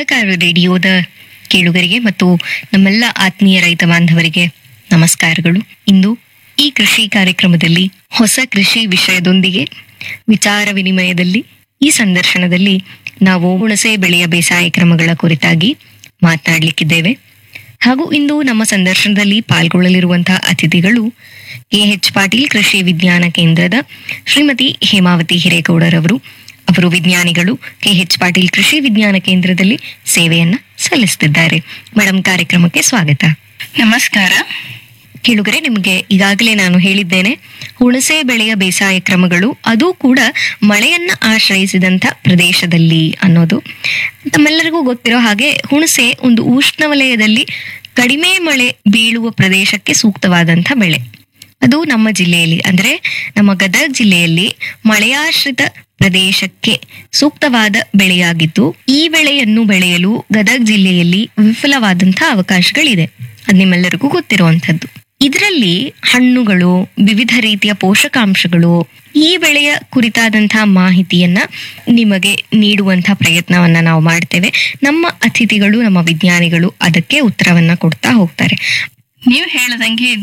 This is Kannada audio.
ಸಹಕಾರ ರೇಡಿಯೋದ ಕೇಳುಗರಿಗೆ ಮತ್ತು ನಮ್ಮೆಲ್ಲ ಆತ್ಮೀಯ ರೈತ ಬಾಂಧವರಿಗೆ ನಮಸ್ಕಾರಗಳು ಇಂದು ಈ ಕೃಷಿ ಕಾರ್ಯಕ್ರಮದಲ್ಲಿ ಹೊಸ ಕೃಷಿ ವಿಷಯದೊಂದಿಗೆ ವಿಚಾರ ವಿನಿಮಯದಲ್ಲಿ ಈ ಸಂದರ್ಶನದಲ್ಲಿ ನಾವು ಹುಣಸೆ ಬೆಳೆಯ ಬೇಸಾಯ ಕ್ರಮಗಳ ಕುರಿತಾಗಿ ಮಾತನಾಡಲಿಕ್ಕಿದ್ದೇವೆ ಹಾಗೂ ಇಂದು ನಮ್ಮ ಸಂದರ್ಶನದಲ್ಲಿ ಪಾಲ್ಗೊಳ್ಳಲಿರುವಂತಹ ಅತಿಥಿಗಳು ಎಚ್ ಪಾಟೀಲ್ ಕೃಷಿ ವಿಜ್ಞಾನ ಕೇಂದ್ರದ ಶ್ರೀಮತಿ ಹೇಮಾವತಿ ಹಿರೇಗೌಡರವರು ಅವರು ವಿಜ್ಞಾನಿಗಳು ಕೆಎಚ್ ಪಾಟೀಲ್ ಕೃಷಿ ವಿಜ್ಞಾನ ಕೇಂದ್ರದಲ್ಲಿ ಸೇವೆಯನ್ನ ಸಲ್ಲಿಸುತ್ತಿದ್ದಾರೆ ಮೇಡಮ್ ಕಾರ್ಯಕ್ರಮಕ್ಕೆ ಸ್ವಾಗತ ನಮಸ್ಕಾರ ಕೇಳುಗರೆ ನಿಮಗೆ ಈಗಾಗಲೇ ನಾನು ಹೇಳಿದ್ದೇನೆ ಹುಣಸೆ ಬೆಳೆಯ ಬೇಸಾಯ ಕ್ರಮಗಳು ಅದು ಕೂಡ ಮಳೆಯನ್ನ ಆಶ್ರಯಿಸಿದಂಥ ಪ್ರದೇಶದಲ್ಲಿ ಅನ್ನೋದು ತಮ್ಮೆಲ್ಲರಿಗೂ ಗೊತ್ತಿರೋ ಹಾಗೆ ಹುಣಸೆ ಒಂದು ಉಷ್ಣವಲಯದಲ್ಲಿ ಕಡಿಮೆ ಮಳೆ ಬೀಳುವ ಪ್ರದೇಶಕ್ಕೆ ಸೂಕ್ತವಾದಂಥ ಬೆಳೆ ಅದು ನಮ್ಮ ಜಿಲ್ಲೆಯಲ್ಲಿ ಅಂದ್ರೆ ನಮ್ಮ ಗದಗ ಜಿಲ್ಲೆಯಲ್ಲಿ ಮಳೆಯಾಶ್ರಿತ ಪ್ರದೇಶಕ್ಕೆ ಸೂಕ್ತವಾದ ಬೆಳೆಯಾಗಿದ್ದು ಈ ಬೆಳೆಯನ್ನು ಬೆಳೆಯಲು ಗದಗ ಜಿಲ್ಲೆಯಲ್ಲಿ ವಿಫಲವಾದಂತಹ ಅವಕಾಶಗಳಿದೆ ಅದು ನಿಮ್ಮೆಲ್ಲರಿಗೂ ಗೊತ್ತಿರುವಂಥದ್ದು ಇದರಲ್ಲಿ ಹಣ್ಣುಗಳು ವಿವಿಧ ರೀತಿಯ ಪೋಷಕಾಂಶಗಳು ಈ ಬೆಳೆಯ ಕುರಿತಾದಂತಹ ಮಾಹಿತಿಯನ್ನ ನಿಮಗೆ ನೀಡುವಂತಹ ಪ್ರಯತ್ನವನ್ನ ನಾವು ಮಾಡ್ತೇವೆ ನಮ್ಮ ಅತಿಥಿಗಳು ನಮ್ಮ ವಿಜ್ಞಾನಿಗಳು ಅದಕ್ಕೆ ಉತ್ತರವನ್ನ ಕೊಡ್ತಾ ಹೋಗ್ತಾರೆ ನೀವು ಹೇಳದಂಗೆ